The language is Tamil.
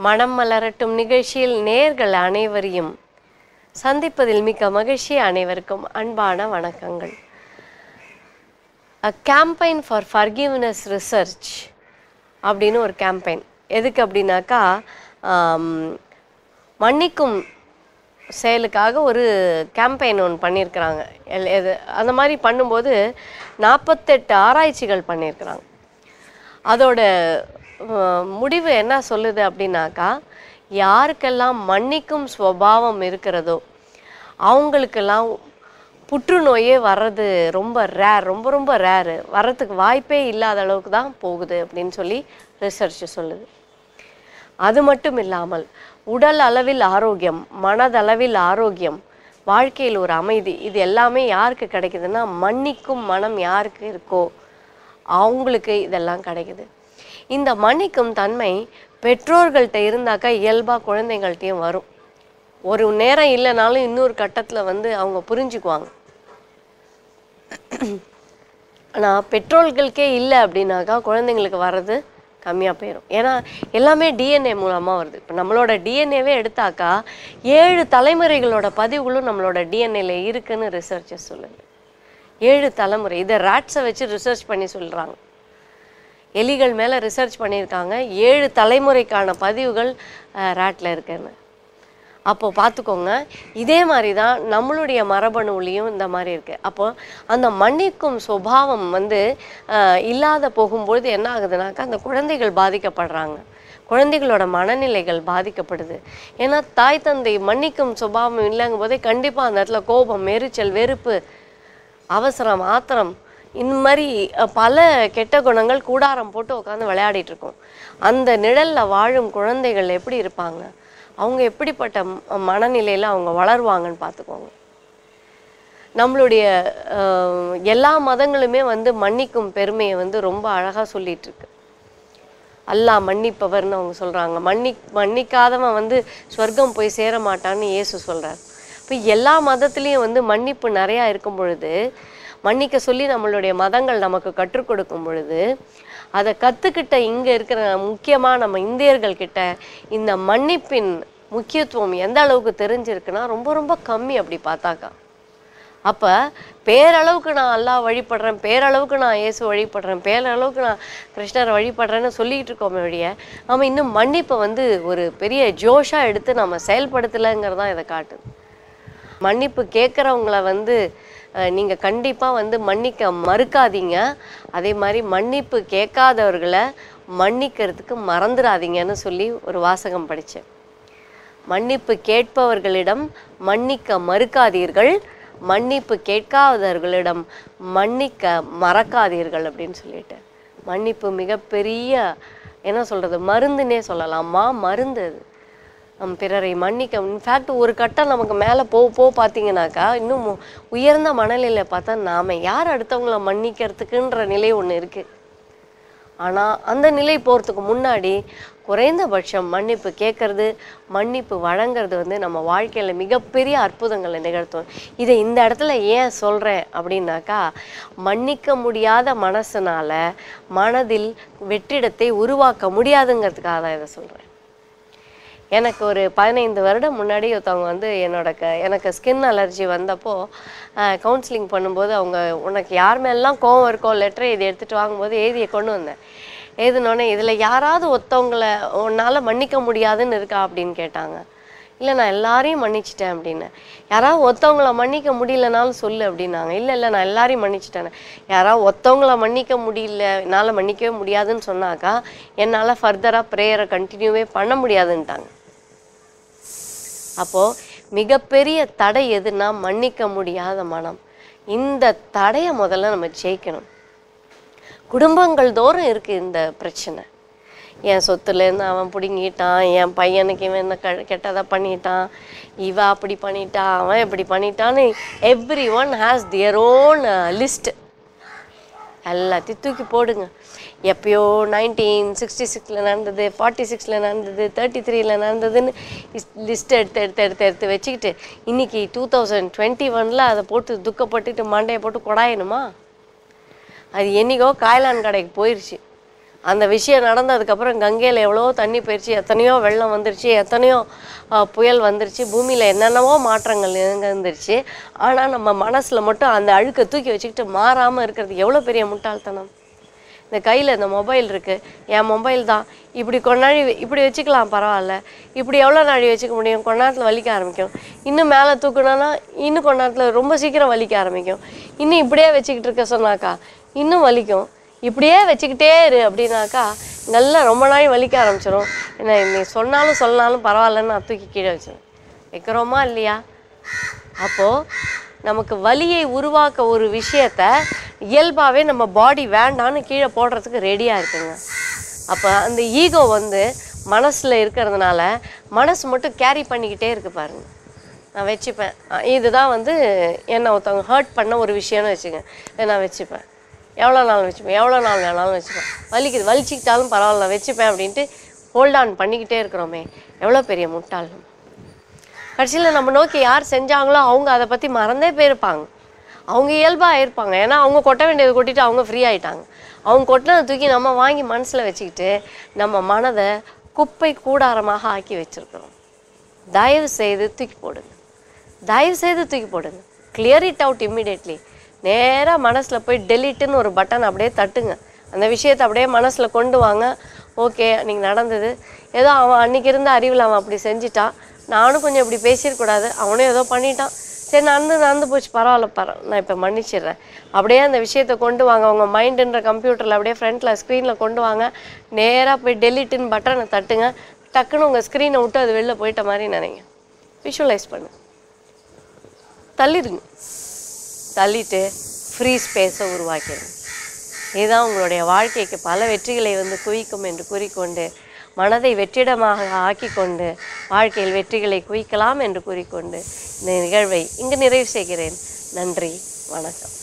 மனம் மலரட்டும் நிகழ்ச்சியில் நேர்கள் அனைவரையும் சந்திப்பதில் மிக்க மகிழ்ச்சி அனைவருக்கும் அன்பான வணக்கங்கள் a campaign for forgiveness research அப்படின்னு ஒரு கேம்பெயின் எதுக்கு அப்படின்னாக்கா ஆம், மன்னிக்கும் செயலுக்காக ஒரு கேம்பெயின் ஒன்று பண்ணியிருக்கிறாங்க எல் எது அந்த மாதிரி பண்ணும்போது நாற்பத்தெட்டு ஆராய்ச்சிகள் பண்ணியிருக்கிறாங்க அதோட அஹ், முடிவு என்ன சொல்லுது அப்படின்னாக்கா யாருக்கெல்லாம் மன்னிக்கும் சுபாவம் இருக்கிறதோ அவங்களுக்கெல்லாம் புற்றுநோயே வர்றது ரொம்ப ரேர் ரொம்ப ரொம்ப ரேரு வர்றதுக்கு வாய்ப்பே இல்லாத அளவுக்கு தான் போகுது அப்படின்னு சொல்லி ரிசர்ச் சொல்லுது அது மட்டும் இல்லாமல் உடல் அளவில் ஆரோக்கியம் மனதளவில் ஆரோக்கியம் வாழ்க்கையில் ஒரு அமைதி இது எல்லாமே யாருக்கு கிடைக்குதுன்னா மன்னிக்கும் மனம் யாருக்கு இருக்கோ அவங்களுக்கு இதெல்லாம் கிடைக்குது இந்த மன்னிக்கும் தன்மை பெற்றோர்கள்ட்ட இருந்தாக்கா இயல்பாக குழந்தைங்கள்ட்டையும் வரும் ஒரு நேரம் இல்லைனாலும் இன்னொரு கட்டத்தில் வந்து அவங்க புரிஞ்சுக்குவாங்க ஆனால் பெற்றோர்களுக்கே இல்லை அப்படின்னாக்கா குழந்தைங்களுக்கு வர்றது கம்மியாக போயிடும் ஏன்னா எல்லாமே டிஎன்ஏ மூலமாக வருது இப்போ நம்மளோட டிஎன்ஏவே எடுத்தாக்கா ஏழு தலைமுறைகளோட பதிவுகளும் நம்மளோட டிஎன்ஏல இருக்குன்னு ரிசர்ச்சர் சொல்லுது ஏழு தலைமுறை இதை ராட்ஸை வச்சு ரிசர்ச் பண்ணி சொல்கிறாங்க எலிகள் மேலே ரிசர்ச் பண்ணியிருக்காங்க ஏழு தலைமுறைக்கான பதிவுகள் ராட்டில் இருக்குன்னு அப்போ பார்த்துக்கோங்க இதே மாதிரி தான் நம்மளுடைய மரபணுவிலையும் இந்த மாதிரி இருக்குது அப்போ அந்த மன்னிக்கும் சுபாவம் வந்து அஹ், இல்லாத போகும்பொழுது என்ன ஆகுதுனாக்கா அந்த குழந்தைகள் பாதிக்கப்படுறாங்க குழந்தைகளோட மனநிலைகள் பாதிக்கப்படுது ஏன்னா தாய் தந்தை மன்னிக்கும் சுபாவம் இல்லைங்கும் போதே கண்டிப்பாக அந்த இடத்துல கோபம் எரிச்சல் வெறுப்பு அவசரம் ஆத்திரம் இந்த மாதிரி அஹ், பல கெட்ட குணங்கள் கூடாரம் போட்டு உட்காந்து விளையாடிட்டு இருக்கோம் அந்த நிழல்ல வாழும் குழந்தைகள் எப்படி இருப்பாங்க அவங்க எப்படிப்பட்ட ம- மனநிலையில அவங்க வளருவாங்கன்னு பார்த்துக்கோங்க நம்மளுடைய அஹ், எல்லா மதங்களுமே வந்து மன்னிக்கும் பெருமையை வந்து ரொம்ப அழகா சொல்லிட்டு இருக்கு அல்லாஹ் மன்னிப்பவர்னு அவங்க சொல்றாங்க மன்னி மன்னிக்காதவன் வந்து சொர்க்கம் போய் சேர மாட்டான்னு இயேசு சொல்றார் இப்போ எல்லா மதத்துலேயும் வந்து மன்னிப்பு நிறையா இருக்கும் பொழுது மன்னிக்க சொல்லி நம்மளுடைய மதங்கள் நமக்கு கற்றுக் கொடுக்கும் பொழுது அதை கற்றுக்கிட்ட இங்கே இருக்கிற முக்கியமாக நம்ம இந்தியர்கள் கிட்ட இந்த மன்னிப்பின் முக்கியத்துவம் எந்த அளவுக்கு தெரிஞ்சிருக்குன்னா ரொம்ப ரொம்ப கம்மி அப்படி பார்த்தாக்கா அப்போ பேரளவுக்கு நான் அல்லாஹ் வழிபடுறேன் பேரளவுக்கு நான் இயேசு வழிபடுறேன் பேரளவுக்கு நான் கிருஷ்ணரை வழிபடுறேன்னு சொல்லிட்டு இருக்கோமே ஒழிய நம்ம இன்னும் மன்னிப்பை வந்து ஒரு பெரிய ஜோஷாக எடுத்து நம்ம செயல்படுத்தலைங்கிறதான் இதை காட்டுது மன்னிப்பு கேட்குறவங்கள வந்து நீங்கள் கண்டிப்பாக வந்து மன்னிக்க மறுக்காதீங்க அதே மாதிரி மன்னிப்பு கேட்காதவர்களை மன்னிக்கிறதுக்கு மறந்துடாதீங்கன்னு சொல்லி ஒரு வாசகம் படித்தேன் மன்னிப்பு கேட்பவர்களிடம் மன்னிக்க மறுக்காதீர்கள் மன்னிப்பு கேட்காதவர்களிடம் மன்னிக்க மறக்காதீர்கள் அப்படின்னு சொல்லிட்டு மன்னிப்பு மிகப்பெரிய என்ன சொல்கிறது மருந்துன்னே சொல்லலாமா மருந்து அது நம் பிறரை மன்னிக்க இன்ஃபேக்ட் ஒரு கட்டம் நமக்கு மேலே போக போக பார்த்தீங்கன்னாக்கா இன்னும் மு- உயர்ந்த மனநிலையில பார்த்தா நாம யார் அடுத்தவங்கள மன்னிக்கிறதுக்குன்ற நிலை ஒன்று இருக்குது ஆனால் அந்த நிலை போகிறதுக்கு முன்னாடி குறைந்தபட்சம் மன்னிப்பு கேட்கறது மன்னிப்பு வழங்குறது வந்து நம்ம வாழ்க்கையில் மிகப்பெரிய அற்புதங்களை நிகழ்த்தும் இதை இந்த இடத்துல ஏன் சொல்கிறேன் அப்படின்னாக்கா மன்னிக்க முடியாத மனசுனால மனதில் வெற்றிடத்தை உருவாக்க முடியாதுங்கிறதுக்காக தான் இதை சொல்கிறேன் எனக்கு ஒரு பதினைந்து வருடம் முன்னாடி ஒருத்தவங்க வந்து என்னோட க எனக்கு ஸ்கின் அலர்ஜி வந்தப்போ கவுன்சிலிங் பண்ணும்போது அவங்க உனக்கு யார் மேலாம் கோவம் இருக்கோ லெட்டரை இது எடுத்துகிட்டு வாங்கும்போது எழுதிய கொண்டு வந்தேன் எழுதினோடனே இதில் யாராவது ஒருத்தவங்கள உன்னால் மன்னிக்க முடியாதுன்னு இருக்கா அப்படின்னு கேட்டாங்க இல்லை நான் எல்லாரையும் மன்னிச்சிட்டேன் அப்படின்னு யாராவது ஒருத்தவங்கள மன்னிக்க முடியலனாலும் சொல்லு அப்படின்னாங்க இல்லை இல்லை நான் எல்லாரையும் மன்னிச்சிட்டேன் யாராவது ஒருத்தவங்கள மன்னிக்க முடியல என்னால் மன்னிக்கவே முடியாதுன்னு சொன்னாக்கா என்னால் ஃபர்தராக ப்ரேயரை கண்டினியூவே பண்ண முடியாதுன்ட்டாங்க அப்போது மிகப்பெரிய தடை எதுனா மன்னிக்க முடியாத மனம் இந்த தடையை முதல்ல நம்ம ஜெயிக்கணும் குடும்பங்கள் தோறும் இருக்குது இந்த பிரச்சனை என் சொத்துலேருந்து அவன் பிடுங்கிட்டான் என் பையனுக்கு இவன் என்ன க கெட்டதை பண்ணிட்டான் இவ அப்படி பண்ணிட்டா அவன் இப்படி பண்ணிட்டான்னு every one has their own list எல்லாத்தையும் தூக்கி போடுங்க எப்பயோ நைன்டீன் சிக்ஸ்டி சிக்ஸில் நடந்தது ஃபார்ட்டி சிக்ஸில் நடந்தது தேர்ட்டி த்ரீல நடந்ததுன்னு லிஸ்ட் எடுத்து எடுத்து எடுத்து எடுத்து வச்சுக்கிட்டு இன்னைக்கு டூ தௌசண்ட் டுவெண்ட்டி ஒனில் அதை போட்டு துக்கப்பட்டுட்டு மண்டையை போட்டு கொடாயணுமா அது என்னைக்கோ காய்லான் கடைக்கு போயிடுச்சு அந்த விஷயம் நடந்ததுக்கப்புறம் கங்கையில் எவ்வளோ தண்ணி போயிடுச்சு எத்தனையோ வெள்ளம் வந்துருச்சு எத்தனையோ ஆ, புயல் வந்துருச்சு பூமியில் என்னென்னவோ மாற்றங்கள் நிகழ்ந்துருச்சு ஆனால் நம்ம மனசில் மட்டும் அந்த அழுக்கை தூக்கி வச்சுக்கிட்டு மாறாமல் இருக்கிறது எவ்வளோ பெரிய முட்டாள்தனம் இந்த கையில் இந்த மொபைல் இருக்குது என் மொபைல் தான் இப்படி கொஞ்ச நாழி வெ- இப்படி வச்சுக்கலாம் பரவாயில்ல இப்படி எவ்வளோ நாழி வச்சுக்க முடியும் கொஞ்ச நேரத்தில் வலிக்க ஆரம்பிக்கும் இன்னும் மேலே தூக்கணும்னா இன்னும் கொஞ்ச நேரத்தில் ரொம்ப சீக்கிரம் வலிக்க ஆரம்பிக்கும் இன்னும் இப்படியே வச்சுக்கிட்டு இருக்க சொன்னாக்கா இன்னும் வலிக்கும் இப்படியே வச்சுக்கிட்டே இரு அப்படின்னாக்கா நல்லா ரொம்ப நாள் வலிக்க ஆரம்பிச்சிடும் என்ன நீ சொன்னாலும் சொன்னாலும் பரவாயில்லன்னு நான் தூக்கி கீழே வச்சிடும் வைக்கிறோமா இல்லையா அப்போது நமக்கு வலியை உருவாக்க ஒரு விஷயத்த இயல்பாகவே நம்ம பாடி வேண்டான்னு கீழே போடுறதுக்கு ரெடியாக இருக்குங்க அப்போ அந்த ஈகோ வந்து மனசில் இருக்கிறதுனால மனசு மட்டும் கேரி பண்ணிக்கிட்டே இருக்கு பாருங்க நான் வச்சுப்பேன் அஹ் இதுதான் வந்து என்னை ஒருத்தவங்க ஹர்ட் பண்ண ஒரு விஷயம்னு வச்சுங்க இதை நான் வச்சுப்பேன் எவ்வளோ நாள் வச்சுப்பேன் எவ்வளோ நாள் வேணாலும் வச்சுப்பேன் வலிக்குது வலிச்சிக்கிட்டாலும் பரவாயில்ல நான் வச்சுப்பேன் அப்படின்ட்டு ஹோல்ட் ஆன் பண்ணிக்கிட்டே இருக்கிறோமே எவ்வளோ பெரிய முட்டாள் நம்ம கடைசியில் நம்ம நோக்கி யார் செஞ்சாங்களோ அவங்க அதை பற்றி மறந்தே போயிருப்பாங்க அவங்க இயல்பாக இருப்பாங்க ஏன்னா அவங்க கொட்ட வேண்டியது கொட்டிட்டு அவங்க ஃப்ரீ ஆயிட்டாங்க அவங்க கொட்டினதை தூக்கி நம்ம வாங்கி மனசில் வச்சுக்கிட்டு நம்ம மனதை குப்பை கூடாரமாக ஆக்கி வச்சிருக்கிறோம் தயவு செய்து தூக்கி போடுங்க தயவு செய்து தூக்கி போடுங்க clear இட் அவுட் இம்மிடியட்லி நேராக மனசில் போய் டெலிட்டுன்னு ஒரு பட்டன் அப்படியே தட்டுங்க அந்த விஷயத்தை அப்படியே மனசில் கொண்டு வாங்க ஓகே அன்றைக்கி நடந்தது ஏதோ அவன் அன்றைக்கி இருந்த அறிவில் அவன் அப்படி செஞ்சிட்டான் நானும் கொஞ்சம் இப்படி பேசியிருக்கூடாது அவனும் ஏதோ பண்ணிட்டான் சரி நடந்து நடந்து போச்சு பரவாயில்ல பர நான் இப்போ மன்னிச்சிடுறேன் அப்படியே அந்த விஷயத்தை கொண்டு வாங்க உங்க மைண்டுன்ற கம்ப்யூட்டரில் அப்படியே ஃப்ரண்ட்டில் ஸ்க்ரீனில் கொண்டு வாங்க நேராக போய் டெலிட்டுன்னு பட்டனை தட்டுங்க டக்குன்னு உங்கள் ஸ்க்ரீனை விட்டு அது வெளில போயிட்ட மாதிரி நினைங்க விஷுவலைஸ் பண்ணு தள்ளிடுங்க தள்ளிட்டு ஃப்ரீ ஸ்பேஸை உருவாக்கிடுங்க இதுதான் உங்களுடைய வாழ்க்கைக்கு பல வெற்றிகளை வந்து குவிக்கும் என்று கூறிக்கொண்டு மனதை வெற்றிடமாக ஆக்கிக்கொண்டு வாழ்க்கையில் வெற்றிகளை குவிக்கலாம் என்று கூறிக்கொண்டு இந்த நிகழ்வை இங்கு நிறைவு செய்கிறேன் நன்றி வணக்கம்